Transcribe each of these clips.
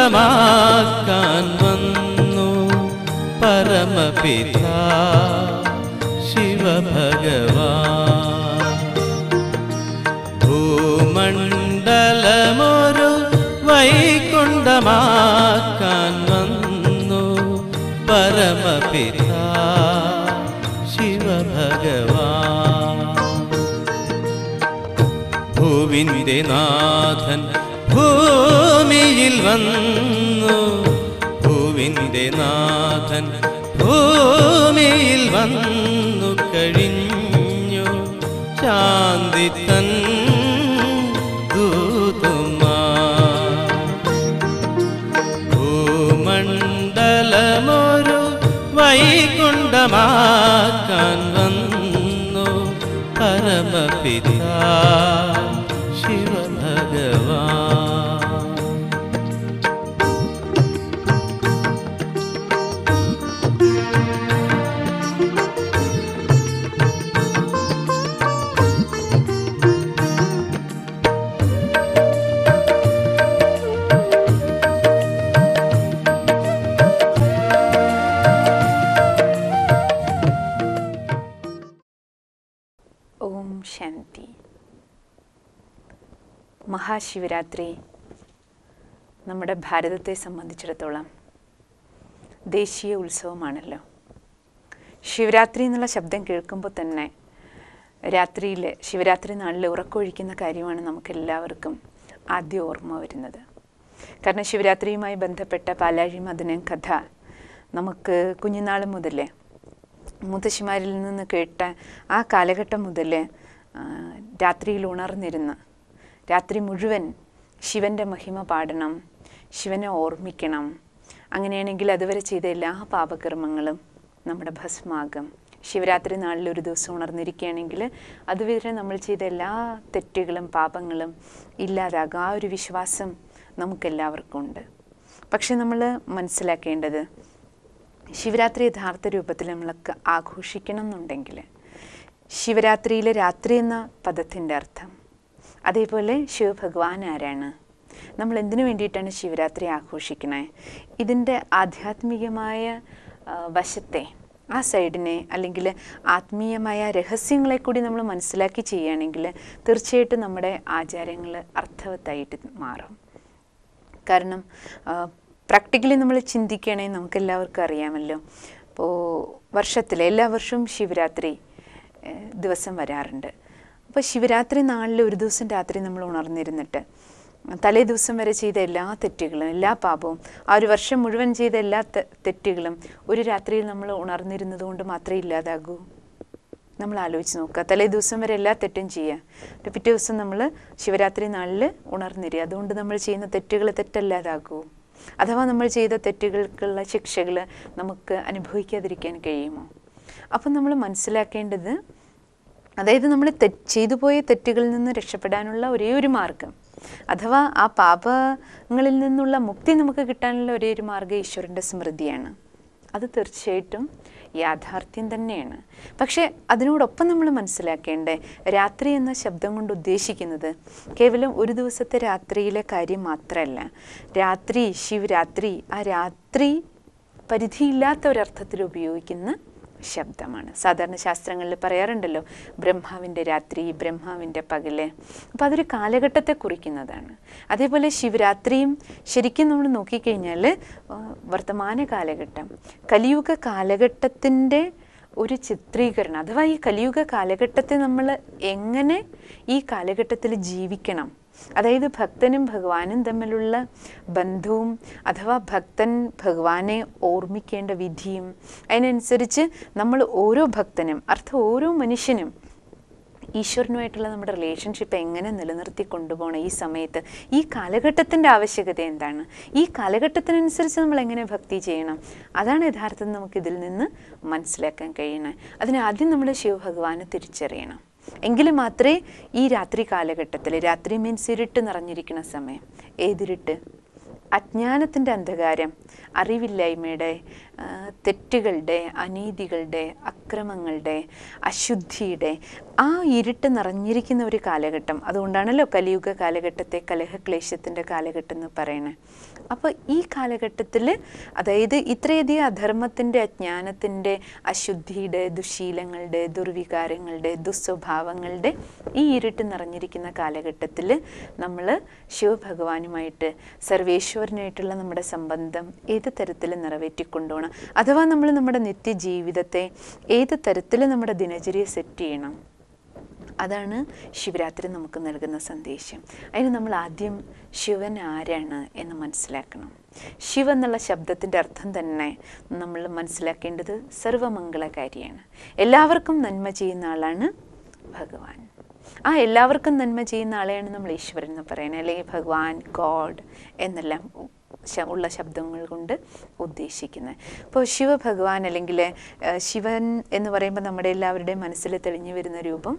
വൈകുണ്ഠമാക്കാൻ വന്നു പരമപിതാ ശിവഭഗവാൻ ഭൂമണ്ഡലമൊരു വൈകുണ്ഠമാക്കാൻ വന്നു പരമപിതാ ശിവഭഗവാൻ ഭൂവിൻ്റെ നാഥൻ ഭൂമിയിൽ വന്നു ഭൂവിൻ്റെ നാഥൻ ഭൂമിയിൽ വന്നു കഴിഞ്ഞു ശാന്തി തൻ ദൂതുമാ ഭൂമണ്ഡലമൊരു വൈകുണ്ഠമാക്കാൻ വന്നു പരമപിതാ ശിവഭഗവാൻ ഓം ശാന്തി മഹാശിവരാത്രി നമ്മുടെ ഭാരതത്തെ സംബന്ധിച്ചിടത്തോളം ദേശീയ ഉത്സവമാണല്ലോ ശിവരാത്രി എന്നുള്ള ശബ്ദം കേൾക്കുമ്പോൾ തന്നെ രാത്രിയിൽ ശിവരാത്രി നാളിൽ ഉറക്കൊഴിക്കുന്ന കാര്യമാണ് നമുക്കെല്ലാവർക്കും ആദ്യം ഓർമ്മ വരുന്നത് കാരണം ശിവരാത്രിയുമായി ബന്ധപ്പെട്ട പാലാഴി മദനൻ കഥ നമുക്ക് കുഞ്ഞുനാൾ മുതലേ മുത്തശ്ശിമാരിൽ നിന്ന് കേട്ട ആ കാലഘട്ടം മുതൽ രാത്രിയിൽ ഉണർന്നിരുന്ന് രാത്രി മുഴുവൻ ശിവൻ്റെ മഹിമ പാടണം ശിവനെ ഓർമ്മിക്കണം അങ്ങനെയാണെങ്കിൽ അതുവരെ ചെയ്ത എല്ലാ പാപകർമ്മങ്ങളും നമ്മുടെ ഭസ്മാകം ശിവരാത്രി നാളിൽ ഒരു ദിവസം ഉണർന്നിരിക്കുകയാണെങ്കിൽ അതുവരെ നമ്മൾ ചെയ്ത എല്ലാ തെറ്റുകളും പാപങ്ങളും ഇല്ലാതാകും ആ ഒരു വിശ്വാസം നമുക്കെല്ലാവർക്കും ഉണ്ട് പക്ഷെ നമ്മൾ മനസ്സിലാക്കേണ്ടത് ശിവരാത്രി യഥാർത്ഥ രൂപത്തിൽ നമ്മളൊക്കെ ആഘോഷിക്കണം എന്നുണ്ടെങ്കിൽ ശിവരാത്രിയിലെ രാത്രി എന്ന പദത്തിൻ്റെ അർത്ഥം അതേപോലെ ശിവഭഗവാൻ ആരാണ് നമ്മൾ എന്തിനു വേണ്ടിയിട്ടാണ് ശിവരാത്രി ആഘോഷിക്കണേ ഇതിൻ്റെ ആധ്യാത്മികമായ ആ, വശത്തെ ആ സൈഡിനെ അല്ലെങ്കിൽ ആത്മീയമായ രഹസ്യങ്ങളെ കൂടി നമ്മൾ മനസ്സിലാക്കി ചെയ്യുകയാണെങ്കിൽ തീർച്ചയായിട്ടും നമ്മുടെ ആചാരങ്ങൾ അർത്ഥവത്തായിട്ട് മാറും കാരണം പ്രാക്ടിക്കലി നമ്മൾ ചിന്തിക്കുകയാണെങ്കിൽ നമുക്ക് എല്ലാവർക്കും അറിയാമല്ലോ ഇപ്പോൾ വർഷത്തിൽ എല്ലാ വർഷവും ശിവരാത്രി ഏഹ്, ദിവസം വരാറുണ്ട് അപ്പോൾ ശിവരാത്രി നാളിൽ ഒരു ദിവസം രാത്രി നമ്മൾ ഉണർന്നിരുന്നിട്ട് തലേ ദിവസം വരെ ചെയ്ത എല്ലാ തെറ്റുകളും എല്ലാ പാപവും ആ ഒരു വർഷം മുഴുവൻ ചെയ്ത എല്ലാ തെ- തെറ്റുകളും ഒരു രാത്രിയിൽ നമ്മൾ ഉണർന്നിരുന്നത് കൊണ്ട് മാത്രമേ ഇല്ലാതാകൂ നമ്മൾ ആലോചിച്ച് നോക്കുക തലേ ദിവസം വരെ എല്ലാ തെറ്റും ചെയ്യുക എന്നിട്ട് പിറ്റേ ദിവസം നമ്മൾ ശിവരാത്രി നാളിൽ ഉണർന്നിരിക്കുക അതുകൊണ്ട് നമ്മൾ ചെയ്യുന്ന തെറ്റുകൾ തെറ്റല്ലാതാകൂ അഥവാ നമ്മൾ ചെയ്ത തെറ്റുകൾക്കുള്ള ശിക്ഷകൾ നമുക്ക് അനുഭവിക്കാതിരിക്കാൻ കഴിയുമോ അപ്പം നമ്മൾ മനസ്സിലാക്കേണ്ടത് അതായത് നമ്മൾ തെറ്റ് ചെയ്തു പോയ തെറ്റുകളിൽ നിന്ന് രക്ഷപ്പെടാനുള്ള ഒരേ ഒരു മാർഗം അഥവാ ആ പാപങ്ങളിൽ നിന്നുള്ള മുക്തി നമുക്ക് കിട്ടാനുള്ള ഒരേ ഒരു മാർഗം ഈശ്വരൻ്റെ സ്മൃതിയാണ് അത് തീർച്ചയായിട്ടും യാഥാർത്ഥ്യം തന്നെയാണ് പക്ഷേ അതിനോടൊപ്പം നമ്മൾ മനസ്സിലാക്കേണ്ടേ രാത്രി എന്ന ശബ്ദം കൊണ്ട് ഉദ്ദേശിക്കുന്നത് കേവലം ഒരു ദിവസത്തെ രാത്രിയിലെ കാര്യം മാത്രമല്ല രാത്രി ശിവരാത്രി ആ രാത്രി പരിധിയില്ലാത്ത ഒരർത്ഥത്തിൽ ഉപയോഗിക്കുന്ന ശബ്ദമാണ് സാധാരണ ശാസ്ത്രങ്ങളിൽ പറയാറുണ്ടല്ലോ ബ്രഹ്മാവിൻ്റെ രാത്രി ബ്രഹ്മാവിൻ്റെ പകല് അപ്പോൾ അതൊരു കാലഘട്ടത്തെ കുറിക്കുന്നതാണ് അതേപോലെ ശിവരാത്രിയും ശരിക്കും നമ്മൾ നോക്കിക്കഴിഞ്ഞാൽ ആ, വർത്തമാന കാലഘട്ടം കലിയുഗ കാലഘട്ടത്തിൻ്റെ ഒരു ചിത്രീകരണം അഥവാ ഈ കലിയുഗ കാലഘട്ടത്തെ നമ്മൾ എങ്ങനെ ഈ കാലഘട്ടത്തിൽ ജീവിക്കണം അതായത് ഭക്തനും ഭഗവാനും തമ്മിലുള്ള ബന്ധവും അഥവാ ഭക്തൻ ഭഗവാനെ ഓർമ്മിക്കേണ്ട വിധിയും അതിനനുസരിച്ച് നമ്മൾ ഓരോ ഭക്തനും അർത്ഥം ഓരോ മനുഷ്യനും ഈശ്വരനുമായിട്ടുള്ള നമ്മുടെ റിലേഷൻഷിപ്പ് എങ്ങനെ നിലനിർത്തി കൊണ്ടുപോകണം ഈ സമയത്ത് ഈ കാലഘട്ടത്തിൻ്റെ ആവശ്യകത എന്താണ് ഈ കാലഘട്ടത്തിനനുസരിച്ച് നമ്മൾ എങ്ങനെ ഭക്തി ചെയ്യണം അതാണ് യഥാർത്ഥത്തിൽ നമുക്ക് ഇതിൽ നിന്ന് മനസ്സിലാക്കാൻ കഴിയണത് അതിന് ആദ്യം നമ്മൾ ശിവഭഗവാനെ തിരിച്ചറിയണം എങ്കിൽ മാത്രമേ ഈ രാത്രി കാലഘട്ടത്തിൽ രാത്രി മീൻസ് ഇരുട്ട് നിറഞ്ഞിരിക്കുന്ന സമയം ഏതിരുട്ട് അജ്ഞാനത്തിൻ്റെ അന്ധകാരം അറിവില്ലായ്മയുടെ ആ, തെറ്റുകളുടെ അനീതികളുടെ അക്രമങ്ങളുടെ അശുദ്ധിയുടെ ആ ഇരുട്ട് നിറഞ്ഞിരിക്കുന്ന ഒരു കാലഘട്ടം അതുകൊണ്ടാണല്ലോ കലിയുഗ കാലഘട്ടത്തെ കലഹക്ലേശത്തിൻ്റെ കാലഘട്ടം എന്ന് പറയണേ അപ്പോൾ ഈ കാലഘട്ടത്തിൽ അതായത് ഇത്രയധികം അധർമ്മത്തിൻ്റെ അജ്ഞാനത്തിൻ്റെ അശുദ്ധിയുടെ ദുശീലങ്ങളുടെ ദുർവികാരങ്ങളുടെ ദുസ്വഭാവങ്ങളുടെ ഈ ഇരുട്ട് നിറഞ്ഞിരിക്കുന്ന കാലഘട്ടത്തിൽ നമ്മൾ ശിവഭഗവാനുമായിട്ട് സർവേശ്വരനായിട്ടുള്ള നമ്മുടെ സംബന്ധം ഏത് തരത്തിൽ നിറവേറ്റിക്കൊണ്ടുപോകണം അഥവാ നമ്മൾ നമ്മുടെ നിത്യജീവിതത്തെ ഏത് തരത്തിൽ നമ്മുടെ ദിനചര്യ സെറ്റ് ചെയ്യണം അതാണ് ശിവരാത്രി നമുക്ക് നൽകുന്ന സന്ദേശം അതിന് നമ്മൾ ആദ്യം ശിവൻ ആരാണ് എന്ന് മനസ്സിലാക്കണം ശിവ എന്നുള്ള ശബ്ദത്തിൻ്റെ അർത്ഥം തന്നെ നമ്മൾ മനസ്സിലാക്കേണ്ടത് സർവമംഗളകാരിയാണ് എല്ലാവർക്കും നന്മ ചെയ്യുന്ന ആളാണ് ഭഗവാൻ ആ എല്ലാവർക്കും നന്മ ചെയ്യുന്ന ആളെയാണ് നമ്മൾ ഈശ്വരൻ എന്ന് പറയുന്നത് അല്ലെങ്കിൽ ഭഗവാൻ ഗോഡ് എന്നെല്ലാം ശ- ഉള്ള ശബ്ദങ്ങൾ കൊണ്ട് ഉദ്ദേശിക്കുന്നത് അപ്പോൾ ശിവഭഗവാൻ അല്ലെങ്കിൽ ഏഹ്, ശിവൻ എന്ന് പറയുമ്പോൾ നമ്മുടെ എല്ലാവരുടെയും മനസ്സിൽ തെളിഞ്ഞു വരുന്ന രൂപം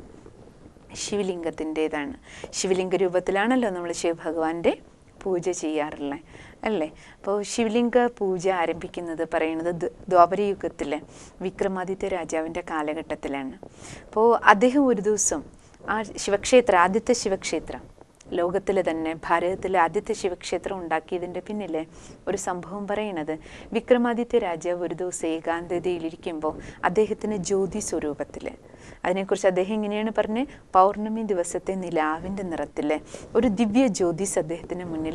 ശിവലിംഗത്തിൻ്റെതാണ് ശിവലിംഗ രൂപത്തിലാണല്ലോ നമ്മൾ ശിവഭഗവാന്റെ പൂജ ചെയ്യാറുള്ളത് അല്ലേ അപ്പോൾ ശിവലിംഗ പൂജ ആരംഭിക്കുന്നത് പറയുന്നത് ദ്വ- ദ്വാപരയുഗത്തിലെ വിക്രമാദിത്യ രാജാവിൻ്റെ കാലഘട്ടത്തിലാണ് അപ്പോൾ അദ്ദേഹം ഒരു ദിവസം ആ ശിവക്ഷേത്രം ആദ്യത്തെ ശിവക്ഷേത്രം ലോകത്തിലെ തന്നെ ഭാരതത്തിലെ ആദ്യത്തെ ശിവക്ഷേത്രം ഉണ്ടാക്കിയതിൻ്റെ പിന്നിലെ ഒരു സംഭവം പറയണത് വിക്രമാദിത്യ രാജാവ് ഒരു ദിവസം ഏകാന്തതയിലിരിക്കുമ്പോൾ അദ്ദേഹത്തിന് ജ്യോതി സ്വരൂപത്തിൽ അതിനെക്കുറിച്ച് അദ്ദേഹം ഇങ്ങനെയാണ് പറഞ്ഞത് പൗർണമി ദിവസത്തെ നിലാവിൻ്റെ നിറത്തിൽ ഒരു ദിവ്യ ജ്യോതിസ് അദ്ദേഹത്തിന് മുന്നിൽ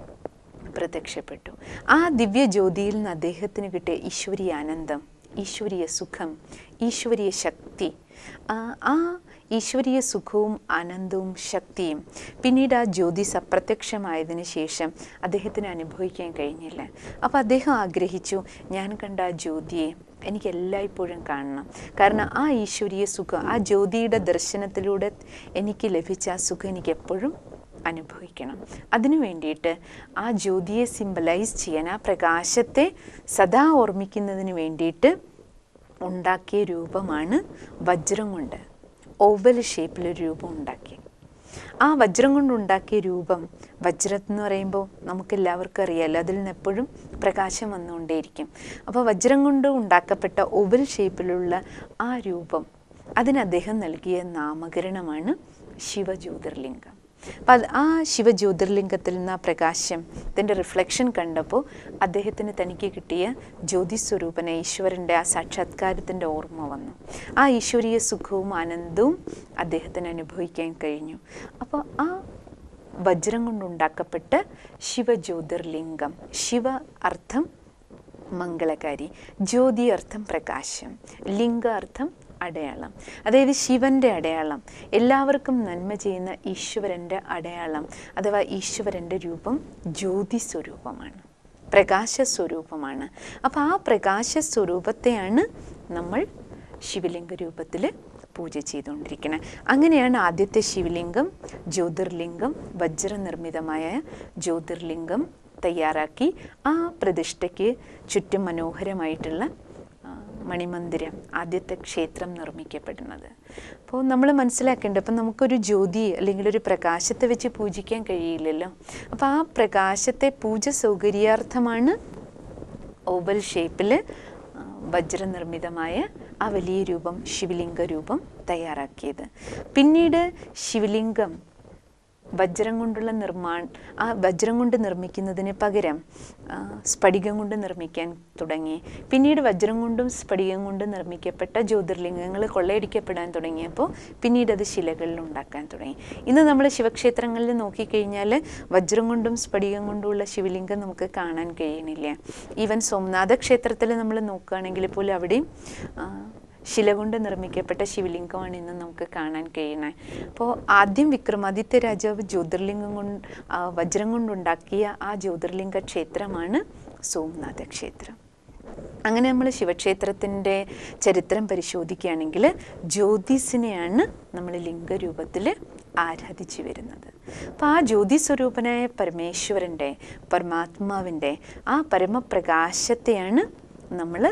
പ്രത്യക്ഷപ്പെട്ടു ആ ദിവ്യ ജ്യോതിയിൽ നിന്ന് അദ്ദേഹത്തിന് കിട്ടിയ ഈശ്വരീയ ആനന്ദം ഈശ്വരീയ സുഖം ഈശ്വരീയ ശക്തി ആ ആ ഈശ്വരീയ സുഖവും ആനന്ദവും ശക്തിയും പിന്നീട് ആ ജ്യോതിസ് അപ്രത്യക്ഷമായതിനു ശേഷം അദ്ദേഹത്തിന് അനുഭവിക്കാൻ കഴിഞ്ഞില്ല അപ്പോൾ അദ്ദേഹം ആഗ്രഹിച്ചു ഞാൻ കണ്ട ആ ജ്യോതിയെ എനിക്ക് എല്ലായ്പ്പോഴും കാണണം കാരണം ആ ഈശ്വരീയ സുഖം ആ ജ്യോതിയുടെ ദർശനത്തിലൂടെ എനിക്ക് ലഭിച്ച ആ സുഖം എനിക്ക് എപ്പോഴും അനുഭവിക്കണം അതിനു വേണ്ടിയിട്ട് ആ ജ്യോതിയെ സിമ്പലൈസ് ചെയ്യാൻ ആ പ്രകാശത്തെ സദാ ഓർമ്മിക്കുന്നതിന് വേണ്ടിയിട്ട് ഉണ്ടാക്കിയ രൂപമാണ് വജ്രം കൊണ്ട് ഓവൽ ഷേപ്പിലൊരു രൂപം ഉണ്ടാക്കി ആ വജ്രം കൊണ്ടുണ്ടാക്കിയ രൂപം വജ്രം എന്ന് പറയുമ്പോൾ നമുക്ക് എല്ലാവർക്കും അറിയാമല്ലോ അതിൽ നിന്ന് എപ്പോഴും പ്രകാശം വന്നുകൊണ്ടേയിരിക്കും അപ്പോൾ വജ്രം കൊണ്ട് ഉണ്ടാക്കപ്പെട്ട ഓവൽ ഷേപ്പിലുള്ള ആ രൂപം അതിന് അദ്ദേഹം നൽകിയ നാമകരണമാണ് ശിവജ്യോതിർലിംഗം അപ്പം അത് ആ ശിവജ്യോതിർലിംഗത്തിൽ നിന്ന് ആ പ്രകാശം ഇതിൻ്റെ റിഫ്ലക്ഷൻ കണ്ടപ്പോൾ അദ്ദേഹത്തിന് തനിക്ക് കിട്ടിയ ജ്യോതിസ്വരൂപന ഈശ്വരൻ്റെ ആ സാക്ഷാത്കാരത്തിൻ്റെ ഓർമ്മ വന്നു ആ ഈശ്വരീയ സുഖവും ആനന്ദവും അദ്ദേഹത്തിന് അനുഭവിക്കാൻ കഴിഞ്ഞു അപ്പോൾ ആ വജ്രം കൊണ്ടുണ്ടാക്കപ്പെട്ട ശിവജ്യോതിർലിംഗം ശിവ അർത്ഥം മംഗളകാരി ജ്യോതി അർത്ഥം പ്രകാശം ലിംഗ അർത്ഥം അടയാളം അതായത് ശിവൻ്റെ അടയാളം എല്ലാവർക്കും നന്മ ചെയ്യുന്ന ഈശ്വരൻ്റെ അടയാളം അഥവാ ഈശ്വരൻ്റെ രൂപം ജ്യോതി സ്വരൂപമാണ് പ്രകാശ സ്വരൂപമാണ് അപ്പോൾ ആ പ്രകാശ സ്വരൂപത്തെയാണ് നമ്മൾ ശിവലിംഗ രൂപത്തിൽ പൂജ ചെയ്തുകൊണ്ടിരിക്കുന്നത് അങ്ങനെയാണ് ആദ്യത്തെ ശിവലിംഗം ജ്യോതിർലിംഗം വജ്രനിർമ്മിതമായ ജ്യോതിർലിംഗം തയ്യാറാക്കി ആ പ്രതിഷ്ഠയ്ക്ക് ചുറ്റും മനോഹരമായിട്ടുള്ള ആ, മണിമന്ദിരം ആദ്യത്തെ ക്ഷേത്രം നിർമ്മിക്കപ്പെടുന്നത് അപ്പോൾ നമ്മൾ മനസ്സിലാക്കേണ്ടത് അപ്പം നമുക്കൊരു ജ്യോതി അല്ലെങ്കിൽ ഒരു പ്രകാശത്തെ വെച്ച് പൂജിക്കാൻ കഴിയില്ലല്ലോ അപ്പോൾ ആ പ്രകാശത്തെ പൂജ സൗകര്യാർത്ഥമാണ് ഓവൽ ഷേപ്പിൽ വജ്രനിർമ്മിതമായ ആ വലിയ രൂപം ശിവലിംഗ രൂപം തയ്യാറാക്കിയത് പിന്നീട് ശിവലിംഗം വജ്രം കൊണ്ടുള്ള നിർമ്മാൺ ആ വജ്രം കൊണ്ട് നിർമ്മിക്കുന്നതിന് പകരം ആ, സ്ഫടികം കൊണ്ട് നിർമ്മിക്കാൻ തുടങ്ങി പിന്നീട് വജ്രം കൊണ്ടും സ്ഫടികം കൊണ്ടും നിർമ്മിക്കപ്പെട്ട ജ്യോതിർലിംഗങ്ങൾ കൊള്ളയടിക്കപ്പെടാൻ തുടങ്ങിയപ്പോൾ പിന്നീട് അത് ശിലകളിൽ ഉണ്ടാക്കാൻ തുടങ്ങി ഇന്ന് നമ്മൾ ശിവക്ഷേത്രങ്ങളിൽ നോക്കിക്കഴിഞ്ഞാൽ വജ്രം കൊണ്ടും സ്ഫടികം കൊണ്ടുമുള്ള ശിവലിംഗം നമുക്ക് കാണാൻ കഴിയണില്ല ഈവൻ സോമനാഥ ക്ഷേത്രത്തിൽ നമ്മൾ നോക്കുകയാണെങ്കിൽ പോലും അവിടെയും ആ, ശില കൊണ്ട് നിർമ്മിക്കപ്പെട്ട ശിവലിംഗമാണ് ഇന്ന് നമുക്ക് കാണാൻ കഴിയുന്നത് അപ്പോൾ ആദ്യം വിക്രമാദിത്യ രാജാവ് ജ്യോതിർലിംഗം കൊണ്ട് ആ, വജ്രം കൊണ്ടുണ്ടാക്കിയ ആ ജ്യോതിർലിംഗ ക്ഷേത്രമാണ് സോമനാഥ ക്ഷേത്രം അങ്ങനെ നമ്മൾ ശിവക്ഷേത്രത്തിൻ്റെ ചരിത്രം പരിശോധിക്കുകയാണെങ്കിൽ ജ്യോതിസിനെയാണ് നമ്മൾ ലിംഗരൂപത്തിൽ ആരാധിച്ചു വരുന്നത് അപ്പോൾ ആ ജ്യോതി സ്വരൂപനായ പരമേശ്വരൻ്റെ പരമാത്മാവിൻ്റെ ആ പരമപ്രകാശത്തെയാണ് നമ്മൾ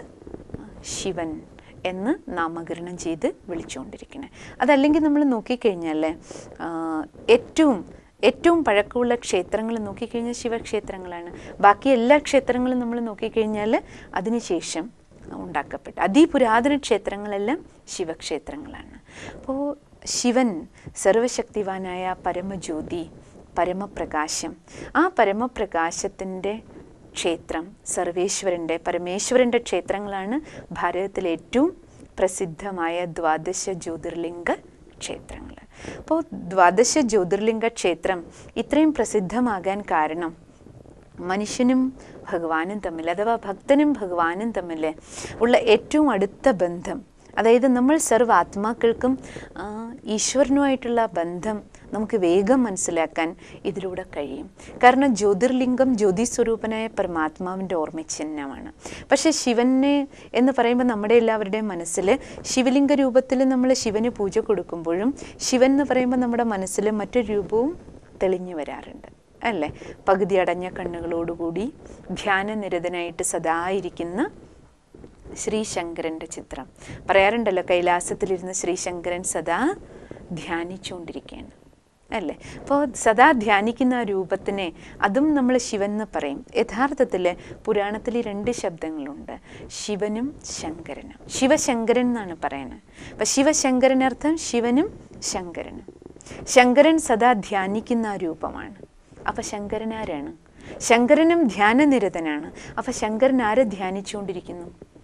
ശിവൻ എന്ന് നാമകരണം ചെയ്ത് വിളിച്ചുകൊണ്ടിരിക്കുന്നത് അതല്ലെങ്കിൽ നമ്മൾ നോക്കിക്കഴിഞ്ഞാൽ ആ, ഏറ്റവും ഏറ്റവും പഴക്കമുള്ള ക്ഷേത്രങ്ങൾ നോക്കിക്കഴിഞ്ഞാൽ ശിവക്ഷേത്രങ്ങളാണ് ബാക്കി എല്ലാ ക്ഷേത്രങ്ങളും നമ്മൾ നോക്കിക്കഴിഞ്ഞാൽ അതിനുശേഷം ഉണ്ടാക്കപ്പെട്ട അതിപുരാതന ക്ഷേത്രങ്ങളെല്ലാം ശിവക്ഷേത്രങ്ങളാണ് അപ്പോൾ ശിവൻ സർവശക്തിവാനായ പരമജ്യോതി പരമപ്രകാശം ആ പരമപ്രകാശത്തിൻ്റെ ക്ഷേത്രം സർവേശ്വരൻ്റെ പരമേശ്വരൻ്റെ ക്ഷേത്രങ്ങളാണ് ഭാരതത്തിലെ ഏറ്റവും പ്രസിദ്ധമായ ദ്വാദശ ജ്യോതിർലിംഗ ക്ഷേത്രങ്ങൾ അപ്പോൾ ദ്വാദശ ജ്യോതിർലിംഗ ക്ഷേത്രം ഇത്രയും പ്രസിദ്ധമാകാൻ കാരണം മനുഷ്യനും ഭഗവാനും തമ്മിൽ അഥവാ ഭക്തനും ഭഗവാനും തമ്മിൽ ഉള്ള ഏറ്റവും അടുത്ത ബന്ധം അതായത് നമ്മൾ സർവ്വ ആത്മാക്കൾക്കും ആ, ഈശ്വരനുമായിട്ടുള്ള ബന്ധം നമുക്ക് വേഗം മനസ്സിലാക്കാൻ ഇതിലൂടെ കഴിയും കാരണം ജ്യോതിർലിംഗം ജ്യോതി സ്വരൂപനായ പരമാത്മാവിൻ്റെ ഓർമ്മചിഹ്നമാണ് പക്ഷേ ശിവനെ എന്ന് പറയുമ്പോൾ നമ്മുടെ എല്ലാവരുടെയും മനസ്സിൽ ശിവലിംഗ രൂപത്തിൽ നമ്മൾ ശിവന് പൂജ കൊടുക്കുമ്പോഴും ശിവൻ എന്ന് പറയുമ്പോൾ നമ്മുടെ മനസ്സിൽ മറ്റൊരു രൂപവും തെളിഞ്ഞു വരാറുണ്ട് അല്ലേ പകുതി അടഞ്ഞ കണ്ണുകളോടുകൂടി ധ്യാനനിരതനായിട്ട് സദാ ഇരിക്കുന്ന ശ്രീശങ്കരൻ്റെ ചിത്രം പറയാറുണ്ടല്ലോ കൈലാസത്തിലിരുന്ന് ശ്രീശങ്കരൻ സദാ ധ്യാനിച്ചുകൊണ്ടിരിക്കുകയാണ് അല്ലേ അപ്പോൾ സദാ ധ്യാനിക്കുന്ന ആ രൂപത്തിനെ അതും നമ്മൾ ശിവൻ എന്ന് പറയും യഥാർത്ഥത്തിൽ പുരാണത്തിൽ ഈ രണ്ട് ശബ്ദങ്ങളുണ്ട് ശിവനും ശങ്കരനും ശിവശങ്കരൻ എന്നാണ് പറയുന്നത് അപ്പം ശിവശങ്കരനർത്ഥം ശിവനും ശങ്കരനും ശങ്കരൻ സദാ ധ്യാനിക്കുന്ന ആ രൂപമാണ് അപ്പം ശങ്കരൻ ആരാണ് ശങ്കരനും ധ്യാനനിരതനാണ് അപ്പം ശങ്കരൻ ആരെ ധ്യാനിച്ചുകൊണ്ടിരിക്കുന്നു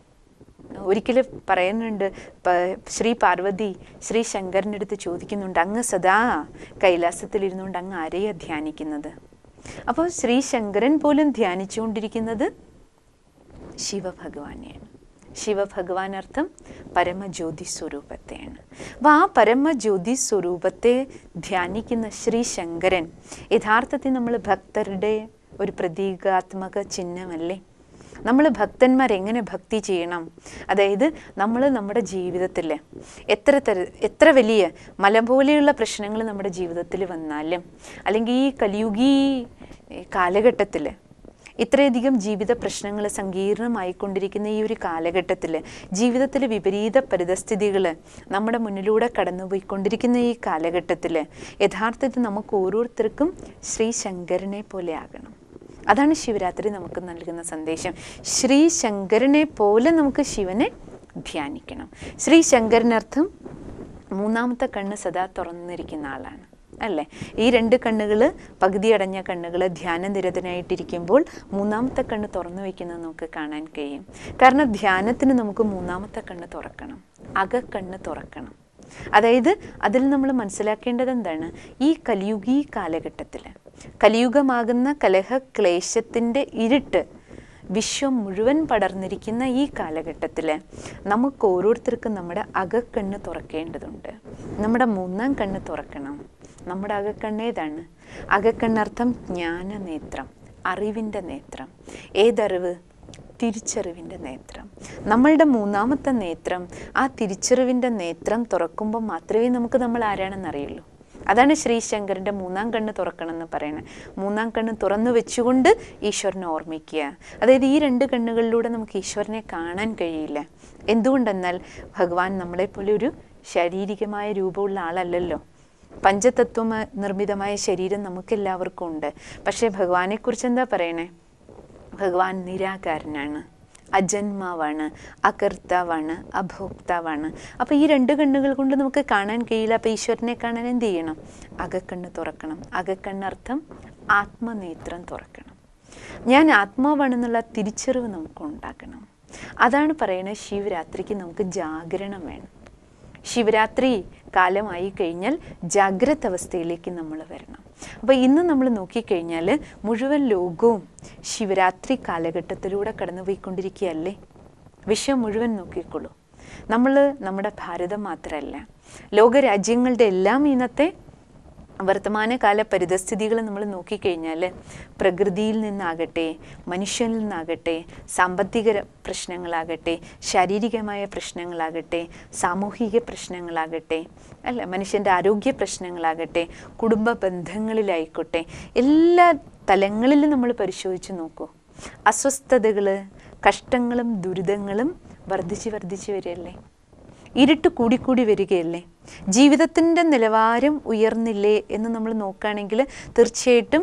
ഒരിക്കൽ പറയുന്നുണ്ട് പ- ശ്രീ പാർവതി ശ്രീ ശങ്കരൻ്റെ അടുത്ത് ചോദിക്കുന്നുണ്ട് അങ്ങ് സദാ കൈലാസത്തിലിരുന്നുകൊണ്ട് അങ്ങ് ആരെയാ ധ്യാനിക്കുന്നത് അപ്പോൾ ശ്രീ ശങ്കരൻ പോലും ധ്യാനിച്ചുകൊണ്ടിരിക്കുന്നത് ശിവഭഗവാനെയാണ് ശിവഭഗവാൻ അർത്ഥം പരമജ്യോതി സ്വരൂപത്തെയാണ് അപ്പോൾ ആ പരമജ്യോതി സ്വരൂപത്തെ ധ്യാനിക്കുന്ന ശ്രീ ശങ്കരൻ യഥാർത്ഥത്തിൽ നമ്മൾ ഭക്തരുടെ ഒരു പ്രതീകാത്മക ചിഹ്നമല്ലേ നമ്മൾ ഭക്തന്മാർ എങ്ങനെ ഭക്തി ചെയ്യണം അതായത് നമ്മൾ നമ്മുടെ ജീവിതത്തിൽ എത്ര തര എത്ര വലിയ മല പോലെയുള്ള പ്രശ്നങ്ങൾ നമ്മുടെ ജീവിതത്തിൽ വന്നാലും അല്ലെങ്കിൽ ഈ കലിയുഗീ കാലഘട്ടത്തിൽ ഇത്രയധികം ജീവിത പ്രശ്നങ്ങൾ സങ്കീർണമായിക്കൊണ്ടിരിക്കുന്ന ഈ ഒരു കാലഘട്ടത്തിൽ ജീവിതത്തിൽ വിപരീത പരിതസ്ഥിതികൾ നമ്മുടെ മുന്നിലൂടെ കടന്നുപോയിക്കൊണ്ടിരിക്കുന്ന ഈ കാലഘട്ടത്തിൽ യഥാർത്ഥത്തിൽ നമുക്ക് ഓരോരുത്തർക്കും ശ്രീ ശങ്കരനെ പോലെ ആകണം അതാണ് ശിവരാത്രി നമുക്ക് നൽകുന്ന സന്ദേശം ശ്രീ ശങ്കരനെ പോലെ നമുക്ക് ശിവനെ ധ്യാനിക്കണം ശ്രീ ശങ്കരനർത്ഥം മൂന്നാമത്തെ കണ്ണ് സദാ തുറന്നിരിക്കുന്ന ആളാണ് അല്ലേ ഈ രണ്ട് കണ്ണുകൾ പകുതി അടഞ്ഞ കണ്ണുകൾ ധ്യാനനിരതനായിട്ടിരിക്കുമ്പോൾ മൂന്നാമത്തെ കണ്ണ് തുറന്നു വയ്ക്കുന്നത് നമുക്ക് കാണാൻ കഴിയും കാരണം ധ്യാനത്തിന് നമുക്ക് മൂന്നാമത്തെ കണ്ണ് തുറക്കണം അകക്കണ്ണ് തുറക്കണം അതായത് അതിൽ നമ്മൾ മനസ്സിലാക്കേണ്ടത് എന്താണ് ഈ കലിയുഗീ കാലഘട്ടത്തിൽ കലിയുഗമാകുന്ന കലഹ ക്ലേശത്തിൻ്റെ ഇരുട്ട് വിശ്വം മുഴുവൻ പടർന്നിരിക്കുന്ന ഈ കാലഘട്ടത്തിൽ നമുക്ക് ഓരോരുത്തർക്കും നമ്മുടെ അകക്കണ്ണ് തുറക്കേണ്ടതുണ്ട് നമ്മുടെ മൂന്നാം കണ്ണ് തുറക്കണം നമ്മുടെ അകക്കണ്ണ് ഏതാണ് അകക്കണ്ണർത്ഥം ജ്ഞാനനേത്രം അറിവിൻ്റെ നേത്രം ഏതറിവ് തിരിച്ചറിവിൻ്റെ നേത്രം നമ്മളുടെ മൂന്നാമത്തെ നേത്രം ആ തിരിച്ചറിവിൻ്റെ നേത്രം തുറക്കുമ്പോൾ മാത്രമേ നമുക്ക് നമ്മൾ ആരാണെന്ന് അറിയുള്ളൂ അതാണ് ശ്രീശങ്കരൻ്റെ മൂന്നാം കണ്ണ് തുറക്കണം എന്ന് പറയുന്നത് മൂന്നാം കണ്ണ് തുറന്നു വെച്ചുകൊണ്ട് ഈശ്വരനെ ഓർമ്മിക്കുക അതായത് ഈ രണ്ട് കണ്ണുകളിലൂടെ നമുക്ക് ഈശ്വരനെ കാണാൻ കഴിയില്ല എന്തുകൊണ്ടെന്നാൽ ഭഗവാൻ നമ്മളെപ്പോലെ ഒരു ശാരീരികമായ രൂപമുള്ള ആളല്ലല്ലോ പഞ്ചതത്വ നിർമ്മിതമായ ശരീരം നമുക്കെല്ലാവർക്കും ഉണ്ട് പക്ഷേ ഭഗവാനെക്കുറിച്ച് എന്താ പറയണേ ഭഗവാൻ നിരാകാരനാണ് അജന്മാവാണ് അകർത്താവാണ് അഭോക്താവാണ് അപ്പോൾ ഈ രണ്ട് കണ്ണുകൾ കൊണ്ട് നമുക്ക് കാണാൻ കഴിയില്ല അപ്പോൾ ഈശ്വരനെ കാണാൻ എന്ത് ചെയ്യണം അകക്കണ്ണ് തുറക്കണം അകക്കണ്ണർത്ഥം ആത്മനേത്രം തുറക്കണം ഞാൻ ആത്മാവാണെന്നുള്ള തിരിച്ചറിവ് നമുക്ക് ഉണ്ടാക്കണം അതാണ് പറയുന്നത് ശിവരാത്രിക്ക് നമുക്ക് ജാഗരണം വേണം ശിവരാത്രി കാലമായി കഴിഞ്ഞാൽ ജാഗ്രത അവസ്ഥയിലേക്ക് നമ്മൾ വരണം അപ്പോൾ ഇന്ന് നമ്മൾ നോക്കിക്കഴിഞ്ഞാൽ മുഴുവൻ ലോകവും ശിവരാത്രി കാലഘട്ടത്തിലൂടെ കടന്നുപോയിക്കൊണ്ടിരിക്കുകയല്ലേ വിശ്വം മുഴുവൻ നോക്കിക്കോളൂ നമ്മൾ നമ്മുടെ ഭാരതം മാത്രമല്ല ലോകരാജ്യങ്ങളുടെ എല്ലാം ഇന്നത്തെ വർത്തമാനകാല പരിതസ്ഥിതികൾ നമ്മൾ നോക്കിക്കഴിഞ്ഞാൽ പ്രകൃതിയിൽ നിന്നാകട്ടെ മനുഷ്യനിൽ നിന്നാകട്ടെ സാമ്പത്തിക പ്രശ്നങ്ങളാകട്ടെ ശാരീരികമായ പ്രശ്നങ്ങളാകട്ടെ സാമൂഹിക പ്രശ്നങ്ങളാകട്ടെ അല്ല മനുഷ്യൻ്റെ ആരോഗ്യ പ്രശ്നങ്ങളാകട്ടെ കുടുംബ ബന്ധങ്ങളിലായിക്കോട്ടെ എല്ലാ തലങ്ങളിലും നമ്മൾ പരിശോധിച്ച് നോക്കൂ അസ്വസ്ഥതകൾ കഷ്ടങ്ങളും ദുരിതങ്ങളും വർദ്ധിച്ച് വർദ്ധിച്ച് വരികയല്ലേ ഇരുട്ട് കൂടിക്കൂടി വരികയല്ലേ ജീവിതത്തിൻ്റെ നിലവാരം ഉയർന്നില്ലേ എന്ന് നമ്മൾ നോക്കുകയാണെങ്കിൽ തീർച്ചയായിട്ടും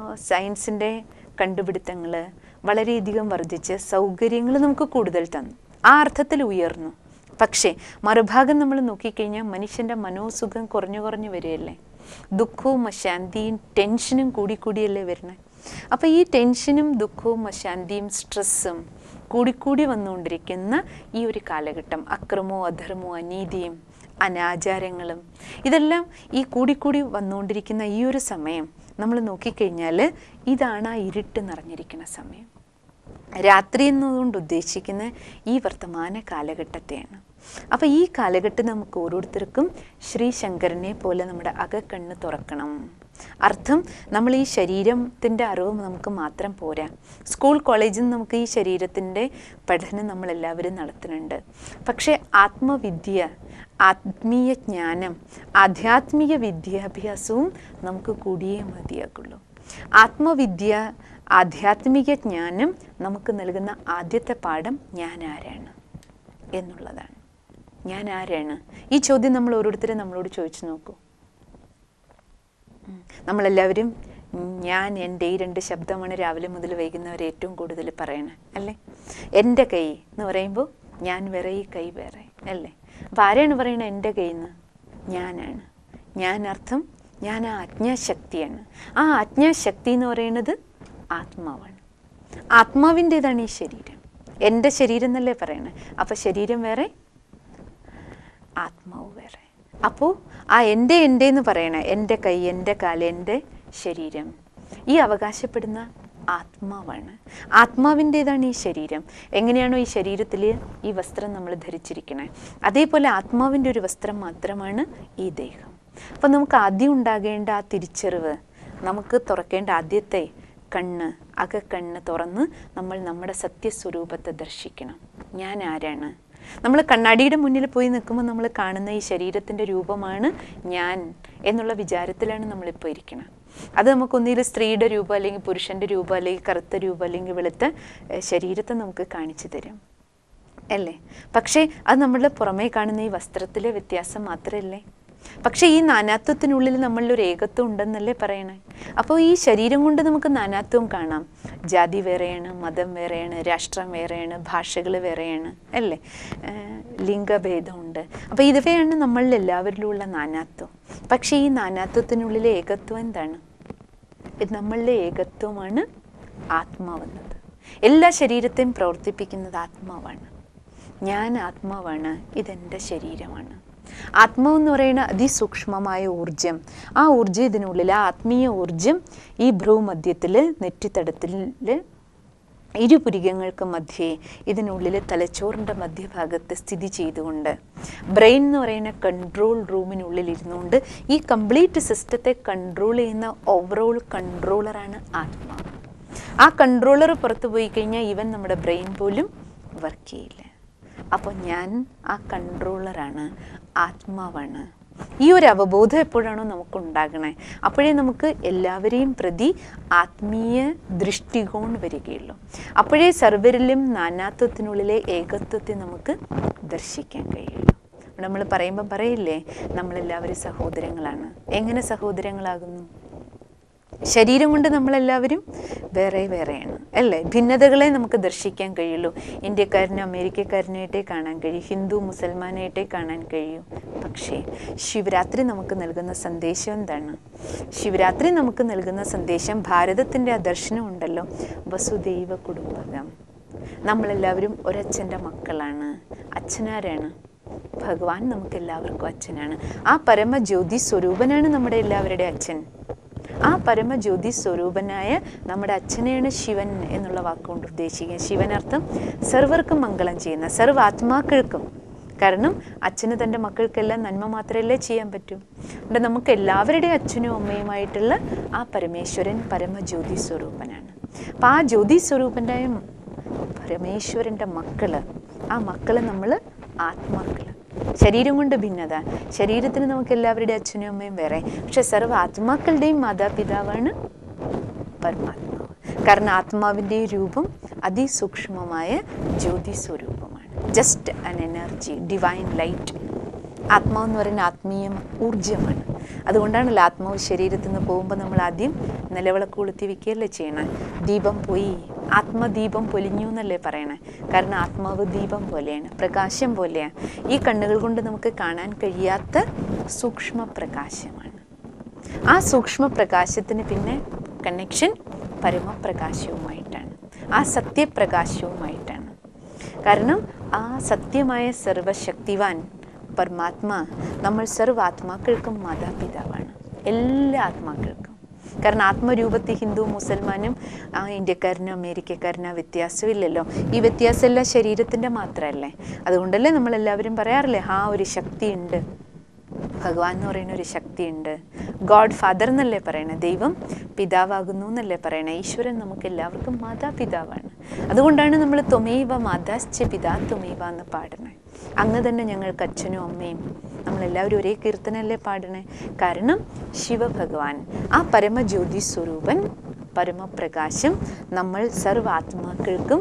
സയൻസിൻ്റെ കണ്ടുപിടുത്തങ്ങൾ വളരെയധികം വർദ്ധിച്ച് സൗകര്യങ്ങൾ നമുക്ക് കൂടുതൽ തന്നു ആ അർത്ഥത്തിൽ ഉയർന്നു പക്ഷേ മറുഭാഗം നമ്മൾ നോക്കിക്കഴിഞ്ഞാൽ മനുഷ്യൻ്റെ മനോസുഖം കുറഞ്ഞു കുറഞ്ഞു വരികയല്ലേ ദുഃഖവും അശാന്തിയും ടെൻഷനും കൂടി കൂടിയല്ലേ വരുന്നത് അപ്പോൾ ഈ ടെൻഷനും ദുഃഖവും അശാന്തിയും സ്ട്രെസ്സും കൂടിക്കൂടി വന്നുകൊണ്ടിരിക്കുന്ന ഈ ഒരു കാലഘട്ടം അക്രമവും അധർമ്മവും അനീതിയും അനാചാരങ്ങളും ഇതെല്ലാം ഈ കൂടിക്കൂടി വന്നുകൊണ്ടിരിക്കുന്ന ഈ ഒരു സമയം നമ്മൾ നോക്കിക്കഴിഞ്ഞാൽ ഇതാണ് ആ ഇരുട്ട് നിറഞ്ഞിരിക്കുന്ന സമയം രാത്രി എന്നതുകൊണ്ട് ഉദ്ദേശിക്കുന്ന ഈ വർത്തമാന കാലഘട്ടത്തെയാണ് അപ്പോൾ ഈ കാലഘട്ടം നമുക്ക് ഓരോരുത്തർക്കും ശ്രീ ശങ്കരനെ പോലെ നമ്മുടെ അകക്കണ്ണ് തുറക്കണം അർത്ഥം നമ്മൾ ഈ ശരീരത്തിൻ്റെ അറിവ് നമുക്ക് മാത്രം പോരാ സ്കൂൾ കോളേജിൽ നിന്ന് നമുക്ക് ഈ ശരീരത്തിൻ്റെ പഠനം നമ്മളെല്ലാവരും നടത്തുന്നുണ്ട് പക്ഷേ ആത്മവിദ്യ ആത്മീയ ജ്ഞാനം ആധ്യാത്മിക വിദ്യാഭ്യാസവും നമുക്ക് കൂടിയേ മതിയാകുള്ളൂ ആത്മവിദ്യ ആധ്യാത്മിക ജ്ഞാനം നമുക്ക് നൽകുന്ന ആദ്യത്തെ പാഠം ഞാൻ ആരാണ് എന്നുള്ളതാണ് ഞാൻ ആരാണ് ഈ ചോദ്യം നമ്മൾ ഓരോരുത്തരും നമ്മളോട് ചോദിച്ചു നോക്കൂ ഉം. നമ്മളെല്ലാവരും ഞാൻ എൻ്റെ ഈ രണ്ട് ശബ്ദമാണ് രാവിലെ മുതൽ വൈകുന്നവരെ ഏറ്റവും കൂടുതൽ പറയണേ അല്ലേ എൻ്റെ കൈ എന്ന് പറയുമ്പോൾ ഞാൻ വേറെ ഈ കൈ വേറെ അല്ലേ അപ്പം ആരാണ് പറയണത് എൻ്റെ കയ്യിൽ നിന്ന് ഞാനാണ് ഞാൻ അർത്ഥം ഞാൻ ആ ആജ്ഞാശക്തിയാണ് ആ ആജ്ഞാശക്തി എന്ന് പറയുന്നത് ആത്മാവാണ് ആത്മാവിൻ്റേതാണ് ഈ ശരീരം എൻ്റെ ശരീരം എന്നല്ലേ പറയണേ അപ്പം ശരീരം വേറെ ആത്മാവ് വേറെ അപ്പോൾ ആ എൻ്റെ എൻ്റെ എന്ന് പറയണ എൻ്റെ കൈ എൻ്റെ കാല് എൻ്റെ ശരീരം ഈ അവകാശപ്പെടുന്ന ആത്മാവാണ് ആത്മാവിൻ്റേതാണ് ഈ ശരീരം എങ്ങനെയാണോ ഈ ശരീരത്തിൽ ഈ വസ്ത്രം നമ്മൾ ധരിച്ചിരിക്കണേ അതേപോലെ ആത്മാവിൻ്റെ ഒരു വസ്ത്രം മാത്രമാണ് ഈ ദേഹം അപ്പം നമുക്ക് ആദ്യം ഉണ്ടാകേണ്ട ആ തിരിച്ചറിവ് നമുക്ക് തുറക്കേണ്ട ആദ്യത്തെ കണ്ണ് അകക്കണ്ണ് തുറന്ന് നമ്മൾ നമ്മുടെ സത്യസ്വരൂപത്തെ ദർശിക്കണം ഞാൻ ആരാണ് നമ്മൾ കണ്ണാടിയുടെ മുന്നിൽ പോയി നിൽക്കുമ്പോൾ നമ്മൾ കാണുന്ന ഈ ശരീരത്തിൻ്റെ രൂപമാണ് ഞാൻ എന്നുള്ള വിചാരത്തിലാണ് നമ്മളിപ്പോൾ ഇരിക്കുന്നത് അത് നമുക്കൊന്നിൽ സ്ത്രീയുടെ രൂപം അല്ലെങ്കിൽ പുരുഷൻ്റെ രൂപം അല്ലെങ്കിൽ കറുത്ത രൂപം അല്ലെങ്കിൽ വെളുത്ത ഏഹ്, ശരീരത്തെ നമുക്ക് കാണിച്ചു തരും അല്ലേ പക്ഷേ അത് നമ്മളുടെ പുറമേ കാണുന്ന ഈ വസ്ത്രത്തിലെ വ്യത്യാസം മാത്രമല്ലേ പക്ഷേ ഈ നാനാത്വത്തിനുള്ളിൽ നമ്മളിലൊരു ഏകത്വം ഉണ്ടെന്നല്ലേ പറയണേ അപ്പോൾ ഈ ശരീരം കൊണ്ട് നമുക്ക് നാനാത്വം കാണാം ജാതി വേറെയാണ് മതം വേറെയാണ് രാഷ്ട്രം വേറെയാണ് ഭാഷകൾ വേറെയാണ് അല്ലേ ഏഹ് ലിംഗഭേദമുണ്ട് അപ്പോൾ ഇതുവയാണ് നമ്മളിൽ എല്ലാവരിലുമുള്ള നാനാത്വം പക്ഷേ ഈ നാനാത്വത്തിനുള്ളിലെ ഏകത്വം എന്താണ് ഇത് നമ്മളിലെ ഏകത്വമാണ് ആത്മാവെന്നത് എല്ലാ ശരീരത്തെയും പ്രവർത്തിപ്പിക്കുന്നത് ആത്മാവാണ് ഞാൻ ആത്മാവാണ് ഇതെൻ്റെ ശരീരമാണ് ആത്മാവ് എന്ന് പറയുന്ന അതിസൂക്ഷ്മമായ ഊർജം ആ ഊർജം ഇതിനുള്ളിൽ ആ ആത്മീയ ഊർജം ഈ ഭ്രൂമധ്യത്തിൽ നെറ്റിത്തടത്തിൽ ഇരുപുരികങ്ങൾക്ക് മധ്യേ ഇതിനുള്ളിൽ തലച്ചോറിൻ്റെ മധ്യഭാഗത്ത് സ്ഥിതി ചെയ്തുകൊണ്ട് ബ്രെയിൻ എന്ന് പറയുന്ന കൺട്രോൾ റൂമിനുള്ളിൽ ഇരുന്നുകൊണ്ട് ഈ കംപ്ലീറ്റ് സിസ്റ്റത്തെ കൺട്രോൾ ചെയ്യുന്ന ഓവറോൾ കൺട്രോളറാണ് ആത്മാവ് ആ കൺട്രോളർ പുറത്തു പോയി കഴിഞ്ഞാൽ ഇവൻ നമ്മുടെ ബ്രെയിൻ പോലും വർക്ക് ചെയ്യില്ല അപ്പോൾ ഞാൻ ആ കൺട്രോളറാണ് ആത്മാവാണ് ഈ ഒരു അവബോധം എപ്പോഴാണോ നമുക്കുണ്ടാകണേ അപ്പോഴേ നമുക്ക് എല്ലാവരെയും പ്രതി ആത്മീയ ദൃഷ്ടികോൺ വരികയുള്ളൂ അപ്പോഴേ സർവരിലും നാനാത്വത്തിനുള്ളിലെ ഏകത്വത്തെ നമുക്ക് ദർശിക്കാൻ കഴിയുള്ളൂ നമ്മൾ പറയുമ്പോൾ പറയില്ലേ നമ്മളെല്ലാവരും സഹോദരങ്ങളാണ് എങ്ങനെ സഹോദരങ്ങളാകുന്നു ശരീരം കൊണ്ട് നമ്മളെല്ലാവരും വേറെ വേറെയാണ് അല്ലേ ഭിന്നതകളെ നമുക്ക് ദർശിക്കാൻ കഴിയുള്ളൂ ഇന്ത്യക്കാരനും അമേരിക്കക്കാരനായിട്ടേ കാണാൻ കഴിയും ഹിന്ദു മുസൽമാനായിട്ടേ കാണാൻ കഴിയൂ പക്ഷേ ശിവരാത്രി നമുക്ക് നൽകുന്ന സന്ദേശം എന്താണ് ശിവരാത്രി നമുക്ക് നൽകുന്ന സന്ദേശം ഭാരതത്തിൻ്റെ ആ ദർശനം ഉണ്ടല്ലോ വസുദൈവ കുടുംബകം നമ്മളെല്ലാവരും ഒരച്ഛൻ്റെ മക്കളാണ് അച്ഛനാരാണ് ഭഗവാൻ നമുക്ക് എല്ലാവർക്കും അച്ഛനാണ് ആ പരമജ്യോതി സ്വരൂപനാണ് നമ്മുടെ എല്ലാവരുടെ അച്ഛൻ ആ പരമജ്യോതി സ്വരൂപനായ നമ്മുടെ അച്ഛനെയാണ് ശിവൻ എന്നുള്ള വാക്കുകൊണ്ട് ഉദ്ദേശിക്കുക ശിവനർത്ഥം സർവർക്കും മംഗളം ചെയ്യുന്ന സർവ്വ ആത്മാക്കൾക്കും കാരണം അച്ഛന് തൻ്റെ മക്കൾക്കെല്ലാം നന്മ മാത്രമല്ലേ ചെയ്യാൻ പറ്റൂ അതുകൊണ്ട് നമുക്ക് എല്ലാവരുടെയും അച്ഛനും അമ്മയുമായിട്ടുള്ള ആ പരമേശ്വരൻ പരമജ്യോതി സ്വരൂപനാണ് അപ്പം ആ ജ്യോതി സ്വരൂപൻ്റെ പരമേശ്വരൻ്റെ മക്കള് ആ മക്കളെ നമ്മൾ ആത്മാക്കൾ ശരീരം കൊണ്ട് ഭിന്നത ശരീരത്തിന് നമുക്ക് എല്ലാവരുടെയും അച്ഛനും അമ്മയും വേറെ പക്ഷെ സർവ്വ ആത്മാക്കളുടെയും മാതാപിതാവാണ് പരമാത്മാവ് കാരണം ആത്മാവിൻ്റെ രൂപം അതിസൂക്ഷ്മമായ ജ്യോതി സ്വരൂപമാണ് ജസ്റ്റ് അൻ എനർജി ഡിവൈൻ ലൈറ്റ് ആത്മാവെന്ന് പറയുന്ന ആത്മീയ ഊർജമാണ് അതുകൊണ്ടാണല്ലോ ആത്മാവ് ശരീരത്തിൽ നിന്ന് പോകുമ്പോൾ നമ്മൾ ആദ്യം നിലവിളക്ക് കൊളുത്തി വെക്കുകയല്ലേ ചെയ്യണേ ദീപം പോയി ആത്മദീപം പൊലിഞ്ഞു എന്നല്ലേ പറയണേ കാരണം ആത്മാവ് ദീപം പോലെയാണ് പ്രകാശം പോലെയാണ് ഈ കണ്ണുകൾ കൊണ്ട് നമുക്ക് കാണാൻ കഴിയാത്ത സൂക്ഷ്മ പ്രകാശമാണ് ആ സൂക്ഷ്മ പ്രകാശത്തിന് പിന്നെ കണക്ഷൻ പരമപ്രകാശവുമായിട്ടാണ് ആ സത്യപ്രകാശവുമായിട്ടാണ് കാരണം ആ സത്യമായ സർവശക്തിവാൻ പരമാത്മാ നമ്മൾ സർവാത്മാക്കൾക്കും മാതാപിതാവാണ് എല്ലാ ആത്മാക്കൾക്കും കാരണം ആത്മരൂപത്തിൽ ഹിന്ദു മുസൽമാനും ആ ഇന്ത്യക്കാരനും അമേരിക്കക്കാരനും ആ വ്യത്യാസമില്ലല്ലോ ഈ വ്യത്യാസമെല്ലാം ശരീരത്തിൻ്റെ മാത്രമല്ലേ അതുകൊണ്ടല്ലേ നമ്മളെല്ലാവരും പറയാറില്ലേ ആ ഒരു ശക്തിയുണ്ട് ഭഗവാൻ എന്ന് പറയുന്ന ഒരു ശക്തിയുണ്ട് ഗോഡ് ഫാദർ എന്നല്ലേ പറയണേ ദൈവം പിതാവാകുന്നു എന്നല്ലേ പറയണേ ഈശ്വരൻ നമുക്ക് എല്ലാവർക്കും മാതാപിതാവാണ് അതുകൊണ്ടാണ് നമ്മൾ ത്വമേവ മാതാശ്ച പിതാ ത്വമേവ എന്ന് പാടണേ അങ്ങ് തന്നെ ഞങ്ങൾക്ക് അച്ഛനും അമ്മയും നമ്മളെല്ലാവരും ഒരേ കീർത്തനല്ലേ പാടണേ കാരണം ശിവഭഗവാൻ ആ പരമജ്യോതി സ്വരൂപൻ പരമപ്രകാശം നമ്മൾ സർവാത്മാക്കൾക്കും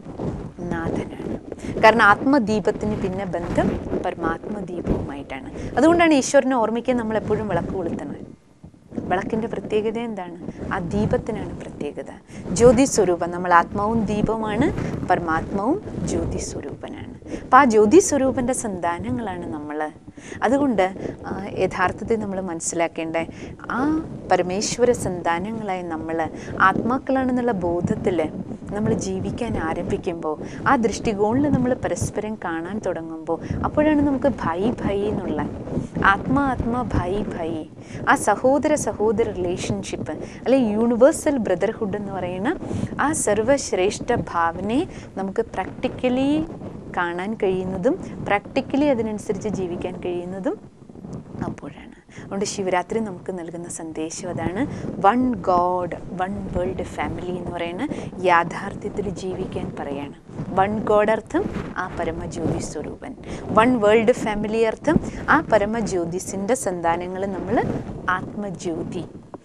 നാഥനാണ് കാരണം ആത്മദീപത്തിന് പിന്നെ ബന്ധം പരമാത്മദീപവുമായിട്ടാണ് അതുകൊണ്ടാണ് ഈശ്വരനെ ഓർമ്മിക്കാൻ നമ്മൾ എപ്പോഴും വിളക്ക് കൊളുത്തുന്നത് വിളക്കിൻ്റെ പ്രത്യേകത എന്താണ് ആ ദീപത്തിനാണ് പ്രത്യേകത ജ്യോതി സ്വരൂപം നമ്മൾ ആത്മാവും ദീപമാണ് പരമാത്മാവും ജ്യോതി സ്വരൂപനാണ് അപ്പം ആ ജ്യോതി സ്വരൂപൻ്റെ സന്താനങ്ങളാണ് നമ്മൾ അതുകൊണ്ട് ആ, യഥാർത്ഥത്തിൽ നമ്മൾ മനസ്സിലാക്കേണ്ട ആ പരമേശ്വര സന്താനങ്ങളായി നമ്മൾ ആത്മാക്കളാണെന്നുള്ള ബോധത്തിൽ നമ്മൾ ജീവിക്കാൻ ആരംഭിക്കുമ്പോൾ ആ ദൃഷ്ടികോണിൽ നമ്മൾ പരസ്പരം കാണാൻ തുടങ്ങുമ്പോൾ അപ്പോഴാണ് നമുക്ക് ഭൈ ഭൈ എന്നുള്ള ആത്മാ ആത്മാ ഭൈ ഭൈ ആ സഹോദര സഹോദര റിലേഷൻഷിപ്പ് അല്ലെ യൂണിവേഴ്സൽ ബ്രദർഹുഡ് എന്ന് പറയുന്ന ആ സർവശ്രേഷ്ഠ ഭാവനയെ നമുക്ക് പ്രാക്ടിക്കലി കാണാൻ കഴിയുന്നതും പ്രാക്ടിക്കലി അതിനനുസരിച്ച് ജീവിക്കാൻ കഴിയുന്നതും അപ്പോഴാണ് അതുകൊണ്ട് ശിവരാത്രി നമുക്ക് നൽകുന്ന സന്ദേശം അതാണ് one God one world family എന്ന് പറയുന്ന യാഥാർത്ഥ്യത്തിൽ ജീവിക്കാൻ പറയാണ് വൺ ഗോഡ് അർത്ഥം ആ പരമജ്യോതി സ്വരൂപൻ വൺ വേൾഡ് ഫാമിലി അർത്ഥം ആ പരമജ്യോതിസിൻ്റെ സന്താനങ്ങൾ നമ്മൾ ആത്മജ്യോതി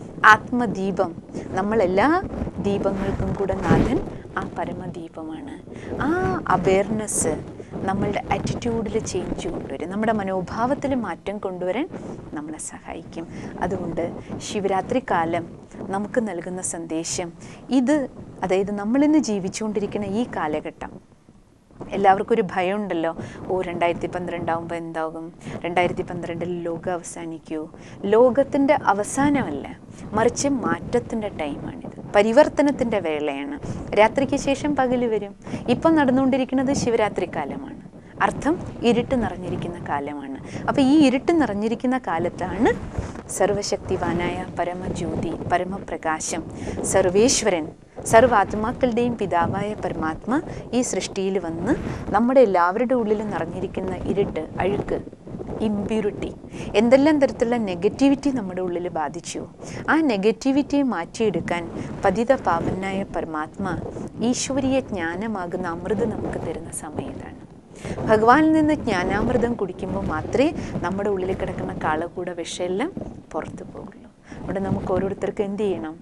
ആത്മദീപം നമ്മളെല്ലാ ദീപങ്ങൾക്കും കൂടെ നാഥൻ ആ പരമദീപമാണ് ആ അവയർനെസ് നമ്മളുടെ ആറ്റിറ്റ്യൂഡിൽ ചേഞ്ച് കൊണ്ടുവരും നമ്മുടെ മനോഭാവത്തിൽ മാറ്റം കൊണ്ടുവരാൻ നമ്മളെ സഹായിക്കും അതുകൊണ്ട് ശിവരാത്രി കാലം നമുക്ക് നൽകുന്ന സന്ദേശം ഇത് അതായത് നമ്മളിന്ന് ജീവിച്ചുകൊണ്ടിരിക്കുന്ന ഈ കാലഘട്ടം എല്ലാവർക്കും ഒരു ഭയമുണ്ടല്ലോ ഓ രണ്ടായിരത്തി പന്ത്രണ്ടാവുമ്പോൾ എന്താകും രണ്ടായിരത്തി പന്ത്രണ്ടിൽ ലോകം അവസാനിക്കുമോ ലോകത്തിൻ്റെ അവസാനമല്ല മറിച്ച് മാറ്റത്തിൻ്റെ ടൈമാണിത് പരിവർത്തനത്തിൻ്റെ വേളയാണ് രാത്രിക്ക് ശേഷം പകല് വരും ഇപ്പം നടന്നുകൊണ്ടിരിക്കുന്നത് ശിവരാത്രി കാലമാണ് അർത്ഥം ഇരുട്ട് നിറഞ്ഞിരിക്കുന്ന കാലമാണ് അപ്പോൾ ഈ ഇരുട്ട് നിറഞ്ഞിരിക്കുന്ന കാലത്താണ് സർവശക്തിവാനായ പരമജ്യോതി പരമപ്രകാശം സർവേശ്വരൻ സർവാത്മാക്കളുടെയും പിതാവായ പരമാത്മ ഈ സൃഷ്ടിയിൽ വന്ന് നമ്മുടെ എല്ലാവരുടെ ഉള്ളിലും നിറഞ്ഞിരിക്കുന്ന ഇരുട്ട് അഴുക്ക് ഇമ്പ്യൂരിറ്റി എന്തെല്ലാം തരത്തിലുള്ള നെഗറ്റിവിറ്റി നമ്മുടെ ഉള്ളിൽ ബാധിച്ചു ആ നെഗറ്റിവിറ്റിയെ മാറ്റിയെടുക്കാൻ പതിത പാവനായ പരമാത്മ ഈശ്വരീയ ജ്ഞാനമാകുന്ന അമൃത് നമുക്ക് തരുന്ന സമയത്താണ് ഭഗവാനിൽ നിന്ന് ജ്ഞാനാമൃതം കുടിക്കുമ്പോൾ മാത്രമേ നമ്മുടെ ഉള്ളിൽ കിടക്കുന്ന കാളകൂട വിഷമെല്ലാം പുറത്തു പോകുള്ളൂ അവിടെ നമുക്ക് ഓരോരുത്തർക്ക് എന്ത് ചെയ്യണം